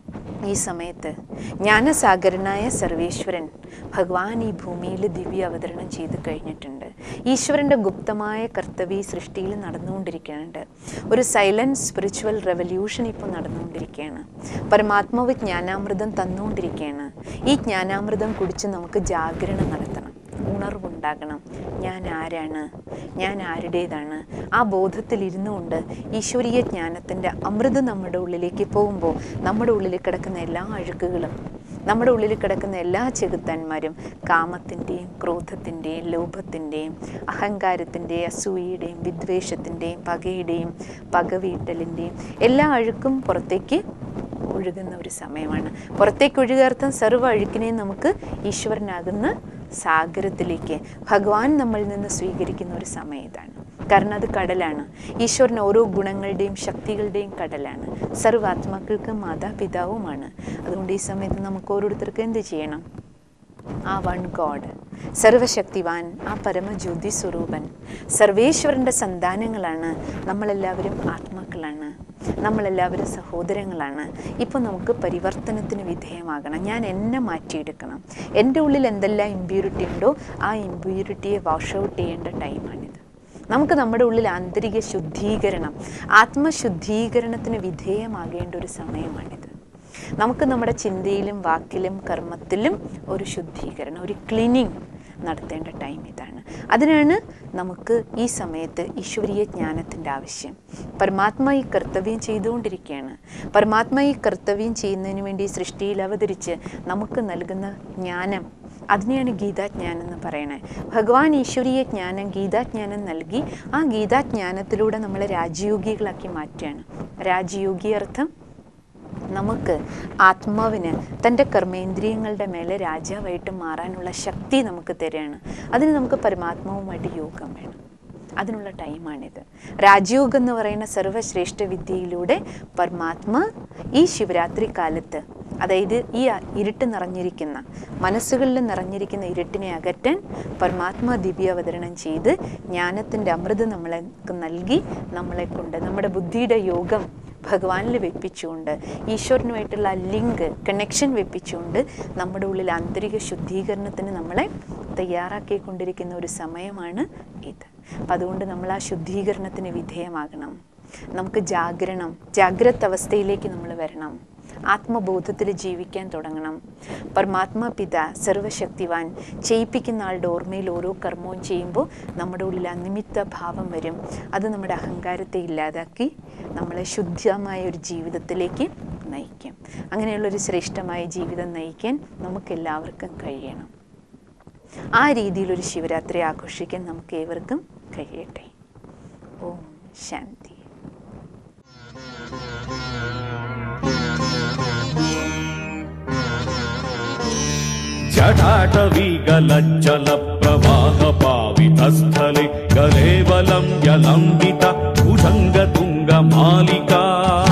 ഈ സമയത്ത് ജ്ഞാനസാഗരനായ സർവേശ്വരൻ ഭഗവാൻ ഈ ഭൂമിയിൽ ദിവ്യ അവതരണം ചെയ്ത് കഴിഞ്ഞിട്ടുണ്ട് ഈശ്വരൻ്റെ ഗുപ്തമായ കർത്തവ്യ ഈ സൃഷ്ടിയിൽ നടന്നുകൊണ്ടിരിക്കുന്നുണ്ട് ഒരു സൈലൻറ്റ് സ്പിരിച്വൽ റെവല്യൂഷൻ ഇപ്പോൾ നടന്നുകൊണ്ടിരിക്കുകയാണ് പരമാത്മാവ് ജ്ഞാനാമൃതം തന്നുകൊണ്ടിരിക്കുകയാണ് ഈ ജ്ഞാനാമൃതം കുടിച്ച് നമുക്ക് ജാഗരണം നടത്തണം ഉണർവുണ്ടാകണം ഞാൻ ആരാണ് ഞാൻ ആരുടേതാണ് ആ ബോധത്തിൽ ഇരുന്നുകൊണ്ട് ഈശ്വരീയ ജ്ഞാനത്തിൻ്റെ അമൃത് നമ്മുടെ ഉള്ളിലേക്ക് പോകുമ്പോൾ നമ്മുടെ ഉള്ളിൽ കിടക്കുന്ന എല്ലാ അഴുക്കുകളും നമ്മുടെ ഉള്ളിൽ കിടക്കുന്ന എല്ലാ ചെകുത്താന്മാരും കാമത്തിൻ്റെയും ക്രോധത്തിൻ്റെയും ലോഭത്തിൻ്റെയും അഹങ്കാരത്തിൻ്റെയും അസൂയയുടെയും വിദ്വേഷത്തിൻ്റെയും പകയുടെയും പകവീട്ടലിൻ്റെയും എല്ലാ അഴുക്കും പുറത്തേക്ക് ഒഴുകുന്ന ഒരു സമയമാണ് പുറത്തേക്ക് ഒഴുകാർത്ഥം സർവ്വ അഴുക്കിനെയും നമുക്ക് ഈശ്വരനാകുന്ന സാഗരത്തിലേക്ക് ഭഗവാൻ നമ്മളിൽ നിന്ന് സ്വീകരിക്കുന്ന ഒരു സമയം ഇതാണ് കാരണം അത് കടലാണ് ഈശ്വരൻ ഓരോ ഗുണങ്ങളുടെയും ശക്തികളുടെയും കടലാണ് സർവാത്മാക്കൾക്ക് മാതാപിതാവുമാണ് അതുകൊണ്ട് ഈ സമയത്ത് നമുക്ക് ഓരോരുത്തർക്ക് എന്ത് ചെയ്യണം ആ വൺ ഗോഡ് സർവശക്തിവാൻ ആ പരമജ്യോതി സ്വരൂപൻ സർവേശ്വരൻ്റെ സന്താനങ്ങളാണ് നമ്മളെല്ലാവരും ആത്മാക്കളാണ് നമ്മളെല്ലാവരും സഹോദരങ്ങളാണ് ഇപ്പോൾ നമുക്ക് പരിവർത്തനത്തിന് വിധേയമാകണം ഞാൻ എന്നെ മാറ്റിയെടുക്കണം എൻ്റെ ഉള്ളിൽ എന്തെല്ലാം ഇമ്പ്യൂരിറ്റി ഉണ്ടോ ആ ഇമ്പ്യൂരിറ്റിയെ വാഷ് ഔട്ട് ചെയ്യേണ്ട ടൈമാണിത് നമുക്ക് നമ്മുടെ ഉള്ളിൽ ആന്തരിക ശുദ്ധീകരണം ആത്മശുദ്ധീകരണത്തിന് വിധേയമാകേണ്ട ഒരു സമയമാണിത് നമുക്ക് നമ്മുടെ ചിന്തയിലും വാക്കിലും കർമ്മത്തിലും ഒരു ശുദ്ധീകരണം ഒരു ക്ലീനിങ് നടത്തേണ്ട ടൈം ഇതാണ് അതിനാണ് നമുക്ക് ഈ സമയത്ത് ഈശ്വരീയ ജ്ഞാനത്തിൻ്റെ ആവശ്യം പരമാത്മ ഈ കർത്തവ്യം ചെയ്തുകൊണ്ടിരിക്കുകയാണ് പരമാത്മ ഈ കർത്തവ്യം ചെയ്യുന്നതിന് വേണ്ടി സൃഷ്ടിയിൽ അവതരിച്ച് നമുക്ക് നൽകുന്ന ജ്ഞാനം അതിനെയാണ് ഗീതാജ്ഞാനം എന്ന് പറയണത് ഭഗവാൻ ഈശ്വരീയ ജ്ഞാനം ഗീതാജ്ഞാനം നൽകി ആ ഗീതാജ്ഞാനത്തിലൂടെ നമ്മളെ രാജയോഗികളാക്കി മാറ്റുകയാണ് രാജയോഗി അർത്ഥം നമുക്ക് ആത്മാവിന് തൻ്റെ കർമ്മേന്ദ്രിയങ്ങളുടെ മേലെ രാജാവായിട്ട് മാറാനുള്ള ശക്തി നമുക്ക് തരികയാണ് അതിന് നമുക്ക് പരമാത്മാവുമായിട്ട് യോഗം വേണം അതിനുള്ള ടൈമാണിത് രാജയോഗം എന്ന് പറയുന്ന സർവശ്രേഷ്ഠ വിദ്യയിലൂടെ പരമാത്മ ഈ ശിവരാത്രി കാലത്ത് അതായത് ഈ അ- ഇരുട്ട് നിറഞ്ഞിരിക്കുന്ന മനസ്സുകളിൽ നിറഞ്ഞിരിക്കുന്ന ഇരുട്ടിനെ അകറ്റാൻ പരമാത്മ ദിവ്യ അവതരണം ചെയ്ത് ജ്ഞാനത്തിൻ്റെ അമൃത് നമ്മളെ നൽകി നമ്മളെ കൊണ്ട് നമ്മുടെ ബുദ്ധിയുടെ യോഗം ഭഗവാനിൽ വെപ്പിച്ചുകൊണ്ട് ഈശ്വരനുമായിട്ടുള്ള ലിങ്ക് കണക്ഷൻ വെപ്പിച്ചുകൊണ്ട് നമ്മുടെ ഉള്ളിൽ ആന്തരിക ശുദ്ധീകരണത്തിന് നമ്മളെ തയ്യാറാക്കിക്കൊണ്ടിരിക്കുന്ന ഒരു സമയമാണ് ഇത് അപ്പം അതുകൊണ്ട് നമ്മൾ ആ ശുദ്ധീകരണത്തിന് വിധേയമാകണം നമുക്ക് ജാഗരണം ജാഗ്രത അവസ്ഥയിലേക്ക് നമ്മൾ വരണം ആത്മബോധത്തിൽ ജീവിക്കാൻ തുടങ്ങണം പരമാത്മാ പിത സർവശക്തിവാൻ ചെയ്യിപ്പിക്കുന്ന ആളുടെ ഓർമ്മയിൽ ഓരോ കർമ്മവും ചെയ്യുമ്പോൾ നമ്മുടെ ഉള്ളിൽ അനിമിത്ത ഭാവം വരും അത് നമ്മുടെ അഹങ്കാരത്തെ ഇല്ലാതാക്കി നമ്മളെ ശുദ്ധമായ ഒരു ജീവിതത്തിലേക്ക് നയിക്കും അങ്ങനെയുള്ളൊരു ശ്രേഷ്ഠമായ ജീവിതം നയിക്കാൻ നമുക്കെല്ലാവർക്കും കഴിയണം ആ രീതിയിലൊരു ശിവരാത്രി ആഘോഷിക്കാൻ നമുക്ക് ഏവർക്കും കഴിയട്ടെ ഓം ശാന്തി जटाटवीगलज्जलप्रवाहपावितस्थले गलेवलं यलम्बित भुजङ्गतुङ्गमालिका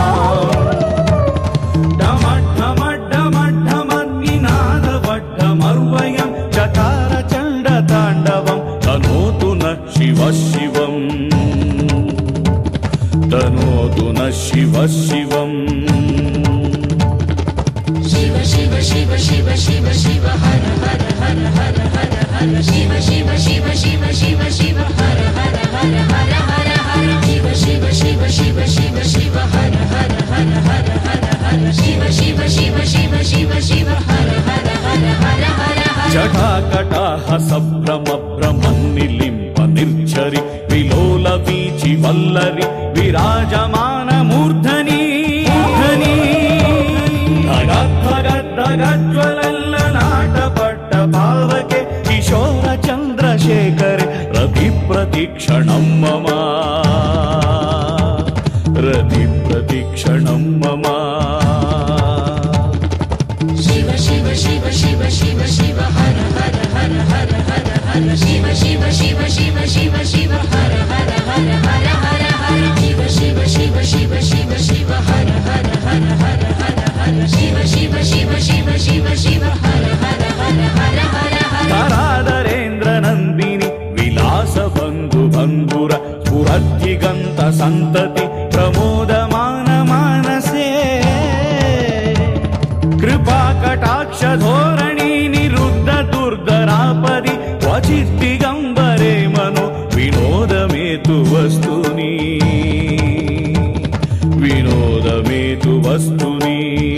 डमड्डमड्डमड्डमन्निनादवड्डमर्वयं चकारचण्डताण्डवं तनोतु न शिव शिवम् तनोतु न शिव शिवम् शिव शिव शिव शिव शिव शिव हर हर हर हर हर हर शिव शिव शिव शिव शिव शिव हर हर हर हर हर हर शिव शिव शिव शिव शिव शिव हर हर हर हर हर हर शिव शिव शिव शिव शिव शिव हर हर हर हर हर हर जटाकटाह सम्भ्रमभ्रमन्निलिम्प निर्झरि विलोल वीचि वल्लरि विराजमान मूर्धनि मूर्धनि धगद्धगद्धगज्ज्वलल्ललाटपट्ट पावके किशोर चन्द्रशेखरे रतिप्रतिक्षणं मम रतिप्रतिक्षणं मम शिव शिव शिव शिव शिव शिव हर हर हर हर हर हर शिव शिव शिव शिव शिव शिव हर हर हर हर हर हर शिव शिव शिव शिव शिव शिव हर हर हर हर हर हर शिव शिव शिव शिव शिव शिव हर हर हर हर हर हर धराधरेन्द्र नन्दिनि विलास बन्धु बन्धुर स्फुरद्दिगन्त सन्तति प्रमोदमान मानसे कृपा कटाक्ष धोरणी निरुद्ध दुर्धरापदि क्वचित् दिगम्बरे मनो विनोदमेतु वस्तुनि विनोदमेतु वस्तुनि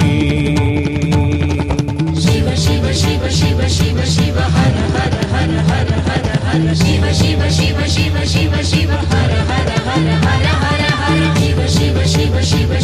शिव शिव शिव शिव शिव शिव हर हर हर हर हर हर शिव शिव शिव शिव शिव शिव हर हर हर हर हर हर शिव शिव शिव शिव